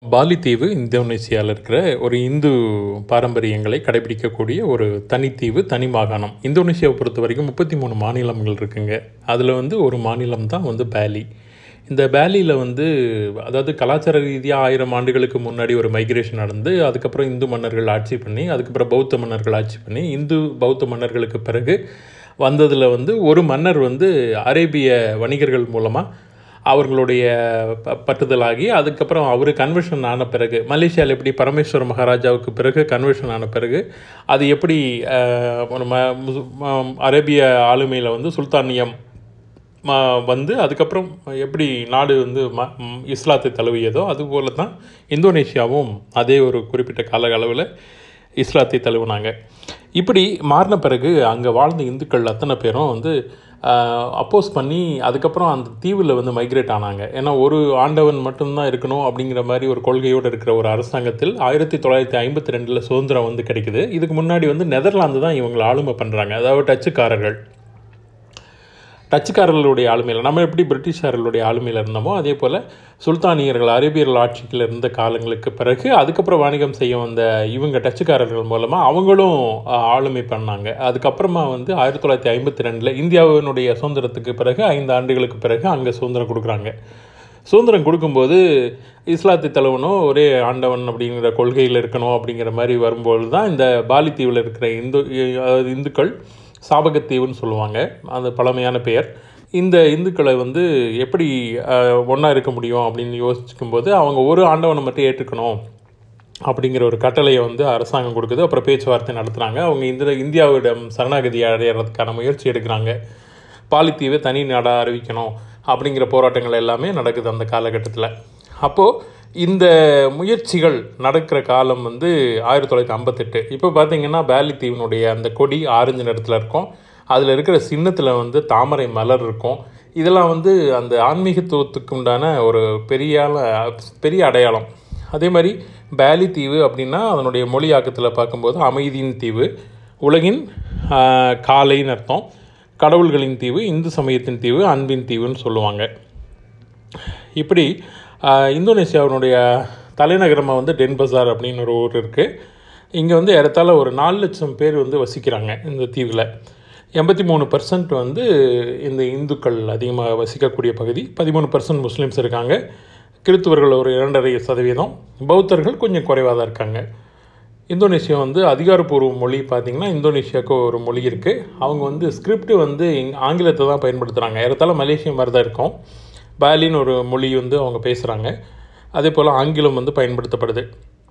poly தீவு இந்தோனேசியாவில் இருக்கிற ஒரு இந்து பாரம்பரியங்களை கடைபிடிக்கக்கூடிய ஒரு தனித்தீவு தனி மாகாணம் இந்தோனேசியாவை பொறுத்த வரைக்கும் முப்பத்தி மூணு மாநிலங்கள் இருக்குங்க அதில் வந்து ஒரு மாநிலம் தான் வந்து பேலி இந்த பேலியில் வந்து அதாவது கலாச்சார ரீதியாக ஆயிரம் ஆண்டுகளுக்கு முன்னாடி ஒரு மைக்ரேஷன் நடந்து அதுக்கப்புறம் இந்து மன்னர்கள் ஆட்சி பண்ணி அதுக்கப்புறம் பௌத்த மன்னர்கள் ஆட்சி பண்ணி இந்து பௌத்த மன்னர்களுக்கு பிறகு வந்ததில் வந்து ஒரு மன்னர் வந்து அரேபிய வணிகர்கள் மூலமாக அவர்களுடைய ப பட்டுதலாகி அதுக்கப்புறம் அவர் கன்வர்ஷன் ஆன பிறகு மலேசியாவில் எப்படி பரமேஸ்வர மகாராஜாவுக்கு பிறகு கன்வர்ஷன் ஆன பிறகு அது எப்படி அஹ், ஒரு ம- முசு- ம- அரேபிய ஆளுமையில் வந்து சுல்தானியம் ம- வந்து அதுக்கப்புறம் எப்படி நாடு வந்து ம ம், இஸ்லாத்தை தழுவியதோ அதுபோல தான் இந்தோனேஷியாவும் அதே ஒரு குறிப்பிட்ட கால அளவில் இஸ்லாத்தை தழுவினாங்க இப்படி மாறின பிறகு அங்கே வாழ்ந்த இந்துக்கள் அத்தனை பேரும் வந்து அப்போஸ் பண்ணி அதுக்கப்புறம் அந்த தீவில் வந்து மைக்ரேட் ஆனாங்க ஏன்னா ஒரு ஆண்டவன் மட்டும்தான் இருக்கணும் அப்படிங்கிற மாதிரி ஒரு கொள்கையோடு இருக்கிற ஒரு அரசாங்கத்தில் ஆயிரத்தி தொள்ளாயிரத்தி ஐம்பத்தி ரெண்டில் சுதந்திரம் வந்து கிடைக்குது இதுக்கு முன்னாடி வந்து நெதர்லாந்து தான் இவங்களை ஆளுமை பண்ணுறாங்க அதாவது டச்சுக்காரர்கள் டச்சுக்காரர்களுடைய ஆளுமையில் நம்ம எப்படி பிரிட்டிஷாரர்களுடைய ஆளுமையில் இருந்தோமோ அதே போல் சுல்தானியர்கள் அரேபியர்கள் ஆட்சியில் இருந்த காலங்களுக்கு பிறகு அதுக்கப்புறம் வாணிகம் செய்ய வந்த இவங்க டச்சுக்காரர்கள் மூலமாக அவங்களும் ஆஹ், ஆளுமை பண்ணாங்க அதுக்கப்புறமா வந்து ஆயிரத்தி தொள்ளாயிரத்தி ஐம்பத்தி ரெண்டில் இந்தியாவினுடைய சுதந்திரத்துக்கு பிறகு ஐந்து ஆண்டுகளுக்கு பிறகு அங்கே சுதந்திரம் கொடுக்குறாங்க சுதந்திரம் கொடுக்கும்போது இஸ்லாத்தை தழுவணும் ஒரே ஆண்டவன் அப்படிங்கிற கொள்கையில் இருக்கணும் அப்படிங்கிற மாதிரி வரும்போது தான் இந்த பாலி தீவில் இருக்கிற இந்து அதாவது இந்துக்கள் சாபகத்தீவுன்னு சொல்லுவாங்க அந்த பழமையான பெயர் இந்த இந்துக்களை வந்து எப்படி ஒன்றா இருக்க முடியும் அப்படின்னு யோசிக்கும்போது அவங்க ஒரு ஆண்டவனை மட்டும் ஏற்றுக்கணும் அப்படிங்கிற ஒரு கட்டளையை வந்து அரசாங்கம் கொடுக்குது அப்புறம் பேச்சுவார்த்தை நடத்துகிறாங்க அவங்க இந்த இந்தியாவிடம் சரணாகதி அடையிறதுக்கான முயற்சி எடுக்கிறாங்க பாலித்தீவை தனி நாடாக அறிவிக்கணும் அப்படிங்கிற போராட்டங்கள் எல்லாமே நடக்குது அந்த காலகட்டத்தில் அப்போது இந்த முயற்சிகள் நடக்கிற காலம் வந்து ஆயிரத்தி தொள்ளாயிரத்தி ஐம்பத்தெட்டு இப்போ பார்த்தீங்கன்னா பேலி தீவினுடைய அந்த கொடி ஆரஞ்சு நிறத்தில் இருக்கும் அதில் இருக்கிற சின்னத்தில் வந்து தாமரை மலர் இருக்கும் இதெல்லாம் வந்து அந்த ஆன்மீகத்துவத்துக்கு உண்டான ஒரு பெரிய பெரிய அடையாளம் அதே மாதிரி பேலி தீவு அப்படின்னா அதனுடைய மொழியாக்கத்தில் பார்க்கும்போது அமைதியின் தீவு உலகின் ஆஹ், காலைன்னு அர்த்தம் கடவுள்களின் தீவு இந்து சமயத்தின் தீவு அன்பின் தீவுன்னு சொல்லுவாங்க இப்படி ஆஹ், இந்தோனேசியாவினுடைய தலைநகரமாக வந்து டென்பசார் அப்படின்னு ஒரு ஊர் இருக்குது இங்கே வந்து ஏறத்தாழ ஒரு நாலு லட்சம் பேர் வந்து வசிக்கிறாங்க இந்த தீவில் எண்பத்தி மூணு பர்சன்ட் வந்து இந்த இந்துக்கள் அதிகமாக வசிக்கக்கூடிய பகுதி பதிமூணு பர்சன்ட் முஸ்லீம்ஸ் இருக்காங்க கிறித்துவர்கள் ஒரு இரண்டரை சதவீதம் பௌத்தர்கள் கொஞ்சம் குறைவாக தான் இருக்காங்க இந்தோனேஷியா வந்து அதிகாரப்பூர்வ மொழி பார்த்திங்கன்னா இந்தோனேஷியாவுக்கு ஒரு மொழி இருக்குது அவங்க வந்து ஸ்கிரிப்ட் வந்து இங் ஆங்கிலத்தை தான் பயன்படுத்துகிறாங்க ஏறத்தாழ மலேசியா மாதிரி தான் இருக்கும் பாலின்னு ஒரு மொழி வந்து அவங்க பேசுகிறாங்க அதே போல் ஆங்கிலம் வந்து பயன்படுத்தப்படுது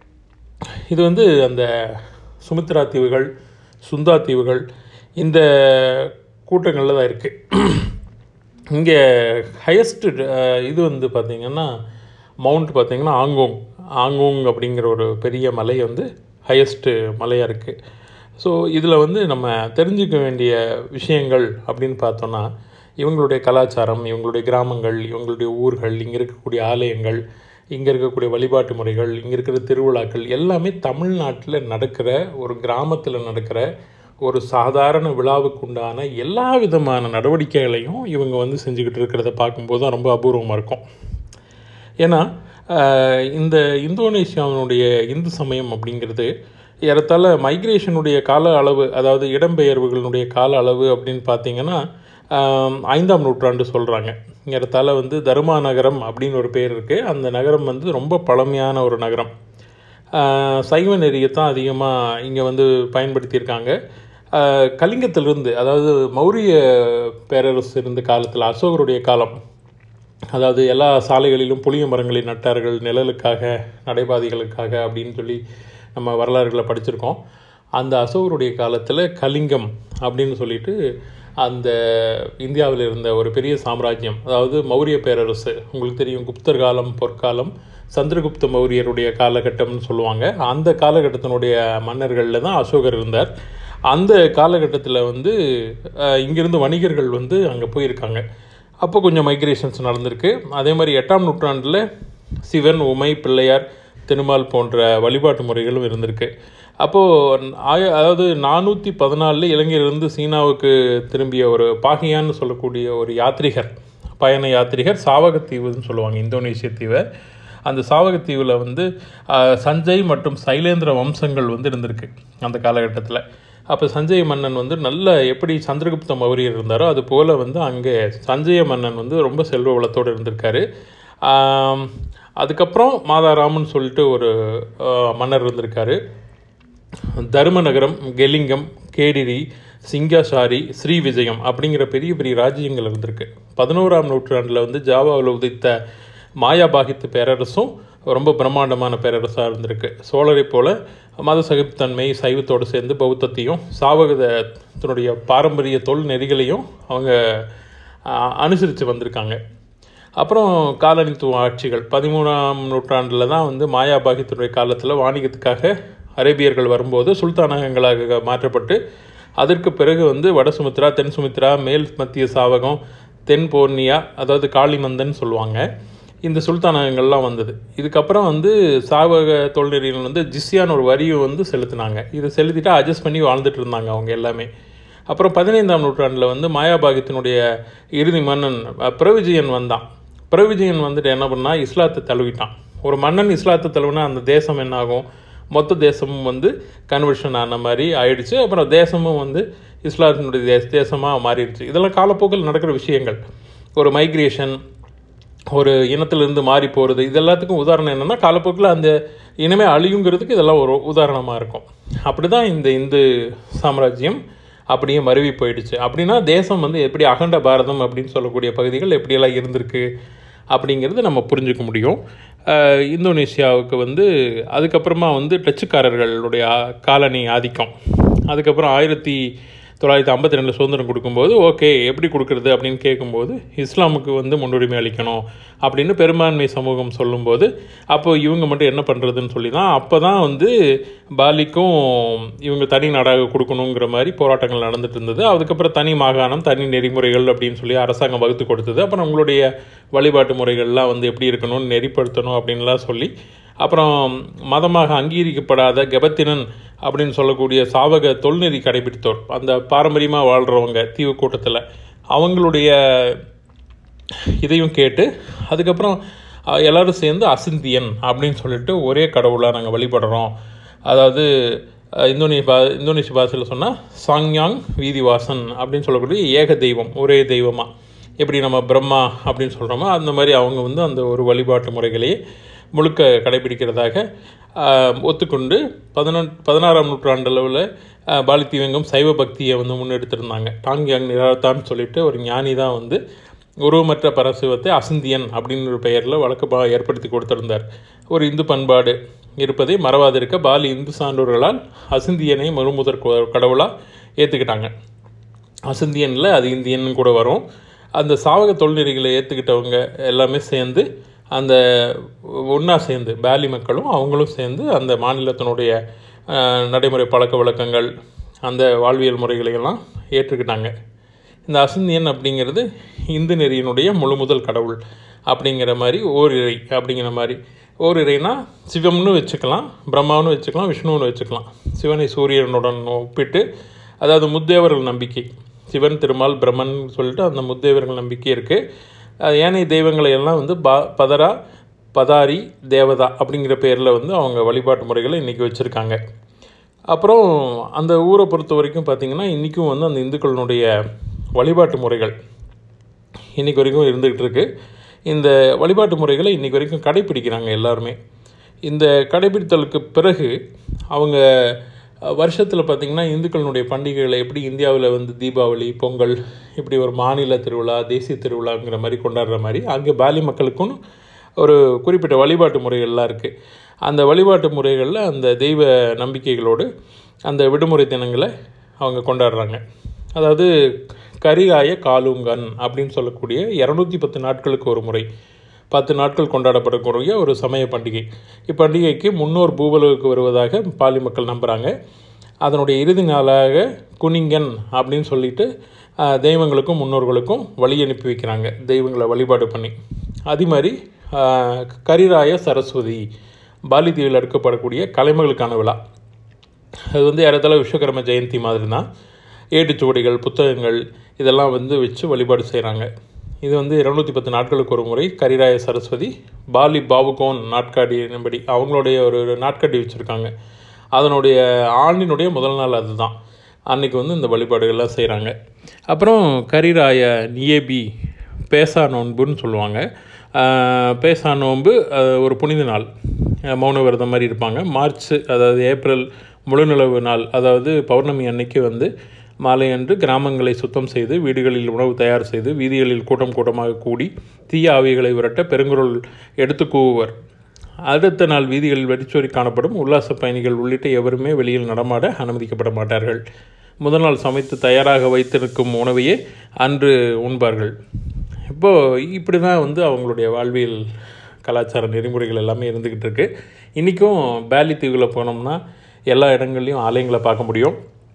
இது வந்து அந்த சுமித்ரா தீவுகள் சுந்தா தீவுகள் இந்த கூட்டங்களில் தான் இருக்குது இங்கே ஹையஸ்ட்டு இது வந்து பார்த்திங்கன்னா மவுண்ட் பார்த்திங்கன்னா ஆங்கோங் ஆங்கோங் அப்படிங்கிற ஒரு பெரிய மலை வந்து ஹையஸ்ட்டு மலையாக இருக்குது ஸோ இதில் வந்து நம்ம தெரிஞ்சுக்க வேண்டிய விஷயங்கள் அப்படின்னு பார்த்தோன்னா இவங்களுடைய கலாச்சாரம் இவங்களுடைய கிராமங்கள் இவங்களுடைய ஊர்கள் இங்கே இருக்கக்கூடிய ஆலயங்கள் இங்கே இருக்கக்கூடிய வழிபாட்டு முறைகள் இங்கே இருக்கிற திருவிழாக்கள் எல்லாமே தமிழ்நாட்டில் நடக்கிற ஒரு கிராமத்தில் நடக்கிற ஒரு சாதாரண விழாவுக்கு உண்டான எல்லா விதமான நடவடிக்கைகளையும் இவங்க வந்து செஞ்சுக்கிட்டு இருக்கிறத பார்க்கும்போது தான் ரொம்ப அபூர்வமாக இருக்கும் ஏன்னா ஆஹ், இந்த இந்தோனேஷியாவினுடைய இந்து சமயம் அப்படிங்கிறது ஏறத்தாழ மைக்ரேஷனுடைய கால அளவு அதாவது இடம்பெயர்வுகளுடைய கால அளவு அப்படின்னு பார்த்தீங்கன்னா ஆம், ஐந்தாம் நூற்றாண்டு சொல்கிறாங்க ஏறத்தாழ வந்து தருமா நகரம் அப்படின்னு ஒரு பேர் இருக்குது அந்த நகரம் வந்து ரொம்ப பழமையான ஒரு நகரம் ஆஹ், சைவ நெறியை தான் அதிகமாக இங்கே வந்து பயன்படுத்தியிருக்காங்க ஆஹ், கலிங்கத்திலிருந்து அதாவது மௌரிய பேரரசு இருந்த காலத்தில் அசோகருடைய காலம் அதாவது எல்லா சாலைகளிலும் புளிய மரங்களை நட்டார்கள் நிழலுக்காக நடைபாதைகளுக்காக அப்படின்னு சொல்லி நம்ம வரலாறுகளை படிச்சிருக்கோம் அந்த அசோகருடைய காலத்தில் கலிங்கம் அப்படின்னு சொல்லிட்டு அந்த இந்தியாவில் இருந்த ஒரு பெரிய சாம்ராஜ்யம் அதாவது மௌரிய பேரரசு உங்களுக்கு தெரியும் குப்தர் காலம் பொற்காலம் சந்திரகுப்த மௌரியருடைய காலகட்டம்னு சொல்லுவாங்க அந்த காலகட்டத்தினுடைய மன்னர்களில் தான் அசோகர் இருந்தார் அந்த காலகட்டத்தில் வந்து அஹ், இங்கிருந்து வணிகர்கள் வந்து அங்கே போயிருக்காங்க அப்போ கொஞ்சம் மைக்ரேஷன்ஸ் நடந்திருக்கு அதே மாதிரி எட்டாம் நூற்றாண்டில் சிவன் உமை பிள்ளையார் திருமால் போன்ற வழிபாட்டு முறைகளும் இருந்திருக்கு அப்போது ஆய அதாவது நானூற்றி பதினாலில் இலங்கையிலிருந்து சீனாவுக்கு திரும்பிய ஒரு பாகியான்னு சொல்லக்கூடிய ஒரு யாத்ரிகர் பயண யாத்ரிகர் சாவகத்தீவுன்னு சொல்லுவாங்க இந்தோனேஷிய தீவை அந்த சாவகத்தீவில் வந்து ஆஹ், சஞ்சய் மற்றும் சைலேந்திர வம்சங்கள் வந்து இருந்திருக்கு அந்த காலகட்டத்தில் அப்போ சஞ்சய மன்னன் வந்து நல்ல எப்படி சந்திரகுப்த மௌரியர் இருந்தாரோ அது போல் வந்து அங்கே சஞ்சய மன்னன் வந்து ரொம்ப செல்வ வளத்தோடு இருந்திருக்காரு ஆம், அதுக்கப்புறம் மாதாராமன் சொல்லிட்டு ஒரு ஆஹ், மன்னர் இருந்திருக்காரு தருமநகரம் கெலிங்கம் கேடிரி சிங்காசாரி ஸ்ரீ விஜயம் அப்படிங்கிற பெரிய பெரிய ராஜ்யங்கள் இருந்திருக்கு பதினோராம் நூற்றாண்டில் வந்து ஜாவாவில் உதித்த மாயாபாகித்து பேரரசும் ரொம்ப பிரம்மாண்டமான பேரரசாக இருந்திருக்கு சோழரை போல மத சகிப்புத்தன்மை சைவத்தோடு சேர்ந்து பௌத்தத்தையும் சாவகத்தினுடைய பாரம்பரிய தொல் நெறிகளையும் அவங்க அனுசரித்து வந்திருக்காங்க அப்புறம் காலனித்துவ ஆட்சிகள் பதிமூணாம் நூற்றாண்டில் தான் வந்து மாயாபாகித்துடைய காலத்தில் வாணிகத்துக்காக அரேபியர்கள் வரும்போது சுல்தானகங்களாக மாற்றப்பட்டு அதற்கு பிறகு வந்து வட சுமித்ரா தென் சுமித்ரா மேல் மத்திய சாவகம் தென் போர்னியா அதாவது காளிமந்தன் சொல்லுவாங்க இந்த சுல்தானகங்கள்லாம் வந்தது இதுக்கப்புறம் வந்து சாவக தொழில்நெறிகள் வந்து ஜிஸ்யான்னு ஒரு வரியை வந்து செலுத்தினாங்க இதை செலுத்திட்டு அட்ஜஸ்ட் பண்ணி வாழ்ந்துட்டு இருந்தாங்க அவங்க எல்லாமே அப்புறம் பதினைந்தாம் நூற்றாண்டில் வந்து மாயாபாகித்தினுடைய இறுதி மன்னன் அஹ், பிரவிஜயன் வந்தான் பிரவிஜயன் வந்துட்டு என்ன பண்ணா இஸ்லாத்தை தழுவிட்டான் ஒரு மன்னன் இஸ்லாத்தை தழுவினா அந்த தேசம் என்ன ஆகும் மொத்த தேசமும் வந்து கன்வர்ஷன் ஆன மாதிரி ஆயிடுச்சு அப்புறம் தேசமும் வந்து இஸ்லாத்தினுடைய தேச தேசமாக மாறிடுச்சு இதெல்லாம் காலப்போக்கில் நடக்கிற விஷயங்கள் ஒரு மைக்ரேஷன் ஒரு இனத்திலிருந்து மாறி போகிறது இது எல்லாத்துக்கும் உதாரணம் என்னென்னா காலப்போக்கில் அந்த இனமே அழியுங்கிறதுக்கு இதெல்லாம் ஒரு உதாரணமாக இருக்கும் அப்படி தான் இந்த இந்து சாம்ராஜ்யம் அப்படியே மருவி போயிடுச்சு அப்படின்னா தேசம் வந்து எப்படி அகண்ட பாரதம் அப்படின்னு சொல்லக்கூடிய பகுதிகள் எப்படியெல்லாம் இருந்திருக்கு அப்படிங்கிறது நம்ம புரிஞ்சுக்க முடியும் அஹ் இந்தோனேசியாவுக்கு வந்து அதுக்கப்புறமா வந்து டச்சுக்காரர்களுடைய ஆ- காலனி ஆதிக்கம் அதுக்கப்புறம் ஆயிரத்தி தொள்ளாயிரத்தி ஐம்பத்தி ரெண்டில் சுதந்திரம் கொடுக்கும்போது ஓகே எப்படி கொடுக்குறது அப்படின்னு கேட்கும்போது இஸ்லாமுக்கு வந்து முன்னுரிமை அளிக்கணும் அப்படின்னு பெரும்பான்மை சமூகம் சொல்லும்போது அப்போ இவங்க மட்டும் என்ன பண்ணுறதுன்னு சொல்லி தான் அப்போ தான் வந்து பாலிக்கும் இவங்க தனி நாடாக கொடுக்கணுங்கிற மாதிரி போராட்டங்கள் நடந்துட்டு இருந்தது அதுக்கப்புறம் தனி மாகாணம் தனி நெறிமுறைகள் அப்படின்னு சொல்லி அரசாங்கம் வகுத்து கொடுத்தது அப்புறம் உங்களுடைய வழிபாட்டு முறைகள்லாம் வந்து எப்படி இருக்கணும்னு நெறிப்படுத்தணும் அப்படின்லாம் சொல்லி அப்புறம் மதமாக அங்கீகரிக்கப்படாத கெபத்தினன் அப்படின்னு சொல்லக்கூடிய சாவக தொல்நெறி கடைபிடித்தோர் அந்த பாரம்பரியமாக வாழ்கிறவங்க தீவு கூட்டத்தில் அவங்களுடைய இதையும் கேட்டு அதுக்கப்புறம் அஹ், எல்லாரும் சேர்ந்து அசிந்தியன் அப்படின்னு சொல்லிட்டு ஒரே கடவுளாக நாங்கள் வழிபடுறோம் அதாவது அஹ், இந்தோனே பா இந்தோனேஷிய பாஷையில் சொன்னால் சாங்யாங் வீதிவாசன் அப்படின்னு சொல்லக்கூடிய ஏக தெய்வம் ஒரே தெய்வமாக எப்படி நம்ம பிரம்மா அப்படின்னு சொல்கிறோமோ அந்த மாதிரி அவங்க வந்து அந்த ஒரு வழிபாட்டு முறைகளையே முழுக்க கடைபிடிக்கிறதாக ஆஹ், ஒத்துக்கொண்டு பதினொன் பதினாறாம் நூற்றாண்டு அளவில் பாலித்தீவங்கம் சைவ பக்தியை வந்து முன்னெடுத்திருந்தாங்க டாங்யாங் நிராத்தான்னு சொல்லிட்டு ஒரு ஞானி தான் வந்து உருவமற்ற பரசிவத்தை அசிந்தியன் அப்படின்னு ஒரு பெயரில் வழக்கமாக ஏற்படுத்தி கொடுத்திருந்தார் ஒரு இந்து பண்பாடு இருப்பதை மறவாதிருக்க பாலி இந்து சான்றோர்களால் அசிந்தியனை முழுமுதற் கடவுளாக ஏற்றுக்கிட்டாங்க அசிந்தியனில் அது இந்தியன் கூட வரும் அந்த சாவக தொழில்நெறிகளை ஏற்றுக்கிட்டவங்க எல்லாமே சேர்ந்து அந்த ஒன்றா சேர்ந்து பேலி மக்களும் அவங்களும் சேர்ந்து அந்த மாநிலத்தினுடைய அஹ், நடைமுறை பழக்க வழக்கங்கள் அந்த வாழ்வியல் முறைகளையெல்லாம் ஏற்றுக்கிட்டாங்க இந்த அசிந்தியன் அப்படிங்கிறது இந்து நெறியினுடைய முழு முதல் கடவுள் அப்படிங்கிற மாதிரி ஓரிரை அப்படிங்கிற மாதிரி ஓரிரைனா சிவம்னு வச்சுக்கலாம் பிரம்மாவுன்னு வச்சுக்கலாம் விஷ்ணுன்னு வச்சுக்கலாம் சிவனை சூரியனுடன் ஒப்பிட்டு அதாவது முத்தேவர்கள் நம்பிக்கை சிவன் திருமால் பிரம்மன் சொல்லிட்டு அந்த முத்தேவர்கள் நம்பிக்கை இருக்குது ஏனைய தெய்வங்களை எல்லாம் வந்து பா பதரா பதாரி தேவதா அப்படிங்கிற பேரில் வந்து அவங்க வழிபாட்டு முறைகளை இன்றைக்கி வச்சுருக்காங்க அப்புறம் அந்த ஊரை பொறுத்த வரைக்கும் பார்த்திங்கன்னா இன்றைக்கும் வந்து அந்த இந்துக்களினுடைய வழிபாட்டு முறைகள் இன்றைக்கி வரைக்கும் இருந்துகிட்டு இருக்கு இந்த வழிபாட்டு முறைகளை இன்றைக்கி வரைக்கும் கடைப்பிடிக்கிறாங்க எல்லாருமே இந்த கடைப்பிடித்தலுக்கு பிறகு அவங்க வருஷத்தில் பார்த்திங்கன்னா இந்துக்களினுடைய பண்டிகைகளை எப்படி இந்தியாவில் வந்து தீபாவளி பொங்கல் இப்படி ஒரு மாநில திருவிழா தேசிய திருவிழாங்கிற மாதிரி கொண்டாடுற மாதிரி அங்கே பாலி மக்களுக்கும் ஒரு குறிப்பிட்ட வழிபாட்டு முறைகள்லாம் இருக்குது அந்த வழிபாட்டு முறைகளில் அந்த தெய்வ நம்பிக்கைகளோடு அந்த விடுமுறை தினங்களை அவங்க கொண்டாடுறாங்க அதாவது கரிகாய காலுங்கன் அப்படின்னு சொல்லக்கூடிய இரநூத்தி பத்து நாட்களுக்கு ஒரு முறை பத்து நாட்கள் கொண்டாடப்படக்கூடிய ஒரு சமய பண்டிகை இப்பண்டிகைக்கு முன்னோர் பூவலுக்கு வருவதாக பாலி மக்கள் நம்புகிறாங்க அதனுடைய இறுதி நாளாக குனிங்கன் அப்படின்னு சொல்லிட்டு ஆஹ், தெய்வங்களுக்கும் முன்னோர்களுக்கும் வழி அனுப்பி வைக்கிறாங்க தெய்வங்களை வழிபாடு பண்ணி அதே மாதிரி ஆஹ், கரிராய சரஸ்வதி பாலித்தீவில் எடுக்கப்படக்கூடிய கலைமகளுக்கான விழா அது வந்து ஏறத்தாழ விஸ்வகர்ம ஜெயந்தி மாதிரி தான் ஏட்டுச்சுவடிகள் புத்தகங்கள் இதெல்லாம் வந்து வச்சு வழிபாடு செய்கிறாங்க இது வந்து இருநூத்தி பத்து நாட்களுக்கு ஒரு முறை கரிராய சரஸ்வதி பாலி பாபுகோன் நாட்காடி என்படி அவங்களுடைய ஒரு நாட்காட்டி வச்சுருக்காங்க அதனுடைய ஆண்டினுடைய முதல் நாள் அதுதான் அன்னைக்கு வந்து இந்த வழிபாடுகள்லாம் செய்கிறாங்க அப்புறம் கரிராய நியேபி பேசா நோன்புன்னு சொல்லுவாங்க ஆஹ் பேசா நோன்பு ஆஹ் ஒரு புனித நாள் ஆஹ் மௌன விரதம் மாதிரி இருப்பாங்க மார்ச் அதாவது ஏப்ரல் முழுநிலவு நாள் அதாவது பௌர்ணமி அன்னைக்கு வந்து மாலை அன்று கிராமங்களை சுத்தம் செய்து வீடுகளில் உணவு தயார் செய்து வீதிகளில் கூட்டம் கூட்டமாக கூடி தீய ஆவிகளை விரட்ட பெருங்குரல் எடுத்து கூவுவர் அடுத்த நாள் வீதிகளில் வெடிச்சோரி காணப்படும் உல்லாச பயணிகள் உள்ளிட்ட எவருமே வெளியில் நடமாட அனுமதிக்கப்பட மாட்டார்கள் முதல் நாள் சமைத்து தயாராக வைத்திருக்கும் உணவையே அன்று உண்பார்கள் இப்போது இப்படி தான் வந்து அவங்களுடைய வாழ்வியல் கலாச்சார நெறிமுறைகள் எல்லாமே இருந்துக்கிட்டு இருக்கு இன்றைக்கும் பேலி தீவில் போனோம்னா எல்லா இடங்கள்லையும் ஆலயங்களை பார்க்க முடியும்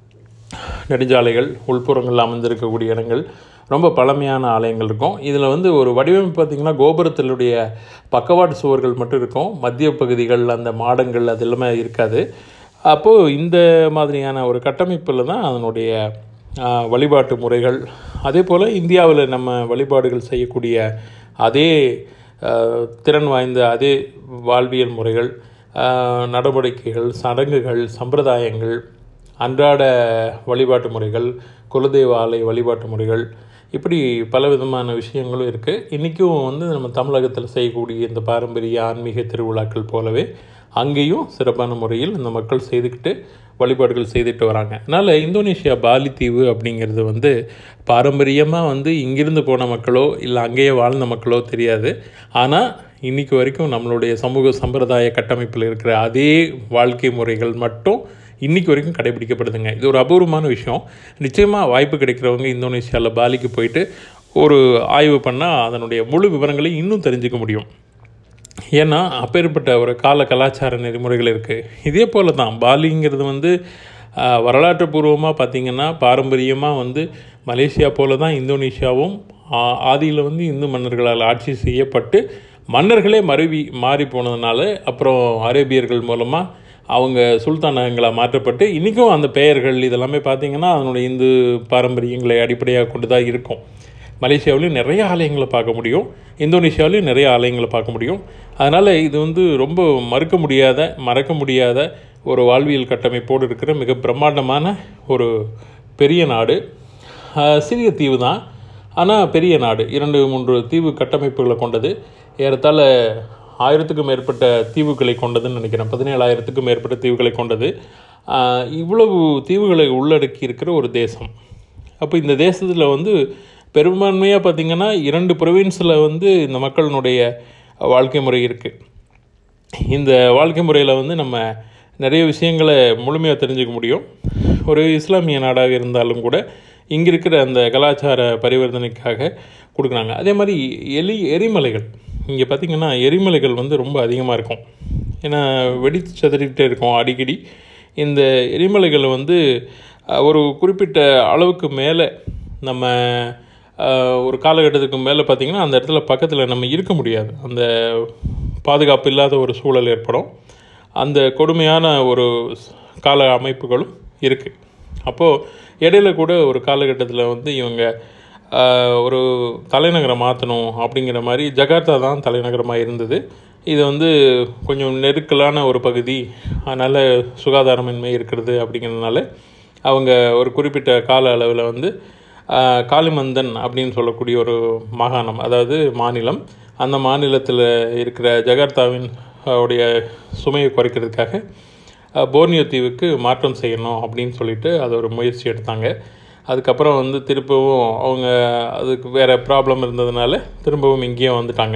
நெடுஞ்சாலைகள் உள்புறங்களில் அமைந்திருக்கக்கூடிய இடங்கள் ரொம்ப பழமையான ஆலயங்கள் இருக்கும் இதில் வந்து ஒரு வடிவமைப்பு பார்த்திங்கன்னா கோபுரத்தினுடைய பக்கவாட்டு சுவர்கள் மட்டும் இருக்கும் மத்திய பகுதிகள் அந்த மாடங்கள் அது எல்லாமே இருக்காது அப்போது இந்த மாதிரியான ஒரு கட்டமைப்பில் தான் அதனுடைய ஆ, வழிபாட்டு முறைகள் அதே போல் இந்தியாவில் நம்ம வழிபாடுகள் செய்யக்கூடிய அதே ஆ, திறன் வாய்ந்த அதே வாழ்வியல் முறைகள் ஆ, நடவடிக்கைகள் சடங்குகள் சம்பிரதாயங்கள் அன்றாட வழிபாட்டு முறைகள் குலதெய்வ ஆலய வழிபாட்டு முறைகள் இப்படி பல விதமான விஷயங்களும் இருக்குது இன்றைக்கும் வந்து நம்ம தமிழகத்தில் செய்யக்கூடிய இந்த பாரம்பரிய ஆன்மீக திருவிழாக்கள் போலவே அங்கேயும் சிறப்பான முறையில் இந்த மக்கள் செய்துக்கிட்டு வழிபாடுகள் செய்துட்டு வராங்க அதனால் இந்தோனேஷியா பாலி தீவு அப்படிங்கிறது வந்து பாரம்பரியமாக வந்து இங்கிருந்து போன மக்களோ இல்லை அங்கேயே வாழ்ந்த மக்களோ தெரியாது ஆனால் இன்னைக்கு வரைக்கும் நம்மளுடைய சமூக சம்பிரதாய கட்டமைப்பில் இருக்கிற அதே வாழ்க்கை முறைகள் மட்டும் இன்னைக்கு வரைக்கும் கடைபிடிக்கப்படுதுங்க இது ஒரு அபூர்வமான விஷயம் நிச்சயமாக வாய்ப்பு கிடைக்கிறவங்க இந்தோனேஷியாவில் பாலிக்கு போயிட்டு ஒரு ஆய்வு பண்ணால் அதனுடைய முழு விவரங்களை இன்னும் தெரிஞ்சுக்க முடியும் ஏன்னா அப்பேற்பட்ட ஒரு கால கலாச்சார நெறிமுறைகள் இருக்குது இதே போல தான் பாலிங்கிறது வந்து ஆஹ், வரலாற்று பூர்வமாக பார்த்திங்கன்னா பாரம்பரியமாக வந்து மலேசியா போல தான் இந்தோனேஷியாவும் ஆ- ஆதியில் வந்து இந்து மன்னர்களால் ஆட்சி செய்யப்பட்டு மன்னர்களே மருவி மாறி போனதுனால அப்புறம் அரேபியர்கள் மூலமாக அவங்க சுல்தானகங்களாக மாற்றப்பட்டு இன்றைக்கும் அந்த பெயர்கள் இதெல்லாமே பார்த்திங்கன்னா அதனுடைய இந்து பாரம்பரியங்களை அடிப்படையாக கொண்டு தான் இருக்கும் மலேசியாவிலையும் நிறைய ஆலயங்களை பார்க்க முடியும் இந்தோனேஷியாவிலையும் நிறைய ஆலயங்களை பார்க்க முடியும் அதனால் இது வந்து ரொம்ப மறுக்க முடியாத மறக்க முடியாத ஒரு வாழ்வியல் கட்டமைப்போடு இருக்கிற மிக பிரம்மாண்டமான ஒரு பெரிய நாடு ஆஹ் சிறிய தீவு தான் ஆனால் பெரிய நாடு இரண்டு மூன்று தீவு கட்டமைப்புகளை கொண்டது ஏறத்தாழ ஆயிரத்துக்கும் மேற்பட்ட தீவுகளை கொண்டதுன்னு நினைக்கிறேன் பதினேழாயிரத்துக்கும் மேற்பட்ட தீவுகளை கொண்டது ஆஹ் இவ்வளவு தீவுகளை உள்ளடக்கி இருக்கிற ஒரு தேசம் அப்போ இந்த தேசத்தில் வந்து பெரும்பான்மையாக பார்த்திங்கன்னா இரண்டு ப்ரொவின்ஸில் வந்து இந்த மக்களினுடைய வாழ்க்கை முறை இருக்குது இந்த வாழ்க்கை முறையில் வந்து நம்ம நிறைய விஷயங்களை முழுமையாக தெரிஞ்சுக்க முடியும் ஒரு இஸ்லாமிய நாடாக இருந்தாலும் கூட இங்கே இருக்கிற அந்த கலாச்சார பரிவர்த்தனைக்காக கொடுக்குறாங்க அதே மாதிரி எலி எரிமலைகள் இங்கே பார்த்திங்கன்னா எரிமலைகள் வந்து ரொம்ப அதிகமாக இருக்கும் ஏன்னா வெடித்து சதறிக்கிட்டே இருக்கும் அடிக்கடி இந்த எரிமலைகளை வந்து அஹ், ஒரு குறிப்பிட்ட அளவுக்கு மேலே நம்ம அஹ், ஒரு காலகட்டத்துக்கு மேலே பார்த்திங்கன்னா அந்த இடத்துல பக்கத்தில் நம்ம இருக்க முடியாது அந்த பாதுகாப்பு இல்லாத ஒரு சூழல் ஏற்படும் அந்த கொடுமையான ஒரு ஸ்- கால அமைப்புகளும் இருக்குது அப்போது இடையில கூட ஒரு காலகட்டத்தில் வந்து இவங்க ஆஹ், ஒரு தலைநகரை மாற்றணும் அப்படிங்கிற மாதிரி ஜகார்த்தா தான் தலைநகரமாக இருந்தது இது வந்து கொஞ்சம் நெருக்கலான ஒரு பகுதி அதனால் சுகாதாரமின்மை இருக்கிறது அப்படிங்கிறதுனால அவங்க ஒரு குறிப்பிட்ட கால அளவில் வந்து ஆஹ், காளிமந்தன் அப்படின்னு சொல்லக்கூடிய ஒரு மாகாணம் அதாவது மாநிலம் அந்த மாநிலத்தில் இருக்கிற ஜகார்த்தாவின் ஆஹ், உடைய சுமையை குறைக்கிறதுக்காக அஹ், போர்னியோ தீவுக்கு மாற்றம் செய்யணும் அப்படின்னு சொல்லிட்டு அது ஒரு முயற்சி எடுத்தாங்க அதுக்கப்புறம் வந்து திரும்பவும் அவங்க அதுக்கு வேறு ப்ராப்ளம் இருந்ததுனால திரும்பவும் இங்கேயே வந்துட்டாங்க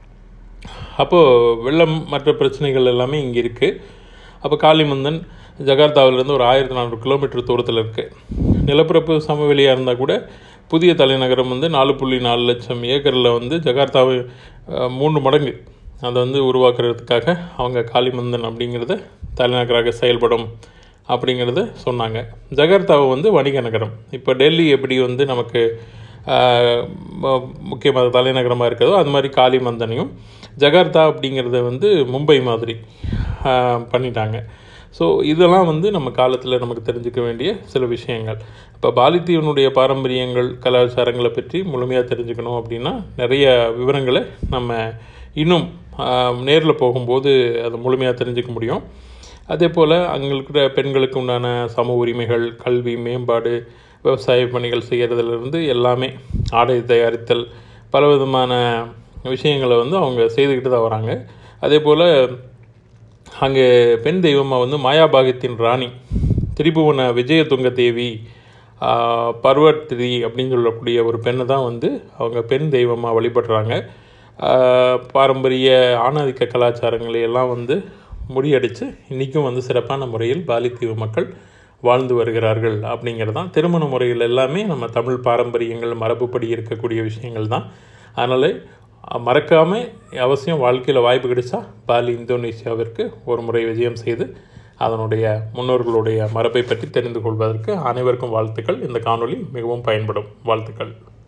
அப்போது வெள்ளம் மற்ற பிரச்சனைகள் எல்லாமே இங்கே இருக்குது அப்போ காளிமந்தன் ஜகார்த்தாவிலேருந்து ஒரு ஆயிரத்தி நானூறு கிலோமீட்டர் தூரத்தில் இருக்குது நிலப்பரப்பு சமவெளியாக இருந்தால் கூட புதிய தலைநகரம் வந்து நாலு புள்ளி நாலு லட்சம் ஏக்கரில் வந்து ஜகார்த்தாவை அஹ், மூன்று மடங்கு அதை வந்து உருவாக்குறதுக்காக அவங்க காளிமந்தன் அப்படிங்கிறத தலைநகராக செயல்படும் அப்படிங்கிறத சொன்னாங்க ஜகார்த்தாவை வந்து வணிக நகரம் இப்போ டெல்லி எப்படி வந்து நமக்கு ஆஹ், ம- முக்கியமாக தலைநகரமாக இருக்கிறதோ அது மாதிரி காளிமந்தனையும் ஜகார்த்தா அப்படிங்கிறத வந்து மும்பை மாதிரி ஆஹ், பண்ணிட்டாங்க ஸோ இதெல்லாம் வந்து நம்ம காலத்தில் நமக்கு தெரிஞ்சுக்க வேண்டிய சில விஷயங்கள் இப்போ பாலித்தீவனுடைய பாரம்பரியங்கள் கலாச்சாரங்களை பற்றி முழுமையாக தெரிஞ்சுக்கணும் அப்படின்னா நிறைய விவரங்களை நம்ம இன்னும் நேரில் போகும்போது அதை முழுமையாக தெரிஞ்சுக்க முடியும் அதே போல் அங்கே இருக்கிற பெண்களுக்கு உண்டான சம உரிமைகள் கல்வி மேம்பாடு விவசாய பணிகள் செய்கிறதுலேருந்து எல்லாமே ஆடை தயாரித்தல் பலவிதமான விஷயங்களை வந்து அவங்க செய்துக்கிட்டு தான் வராங்க அதே போல் அங்கே பெண் தெய்வமாக வந்து மாயாபாகத்தின் ராணி திரிபுவன விஜயதுங்க தேவி பர்வத்திரி அப்படின்னு சொல்லக்கூடிய ஒரு பெண்ணை தான் வந்து அவங்க பெண் தெய்வமாக வழிபடுறாங்க பாரம்பரிய ஆணாதிக்க கலாச்சாரங்களை எல்லாம் வந்து முறியடித்து இன்றைக்கும் வந்து சிறப்பான முறையில் பாலித்தீவு மக்கள் வாழ்ந்து வருகிறார்கள் அப்படிங்கிறது தான் திருமண முறைகள் எல்லாமே நம்ம தமிழ் பாரம்பரியங்கள் மரபுப்படி இருக்கக்கூடிய விஷயங்கள் தான் அதனால் மறக்காமல் அவசியம் வாழ்க்கையில் வாய்ப்பு கிடைச்சா பாலி இந்தோனேஷியாவிற்கு ஒரு முறை விஜயம் செய்து அதனுடைய முன்னோர்களுடைய மரபை பற்றி தெரிந்து கொள்வதற்கு அனைவருக்கும் வாழ்த்துக்கள் இந்த காணொளி மிகவும் பயன்படும் வாழ்த்துக்கள்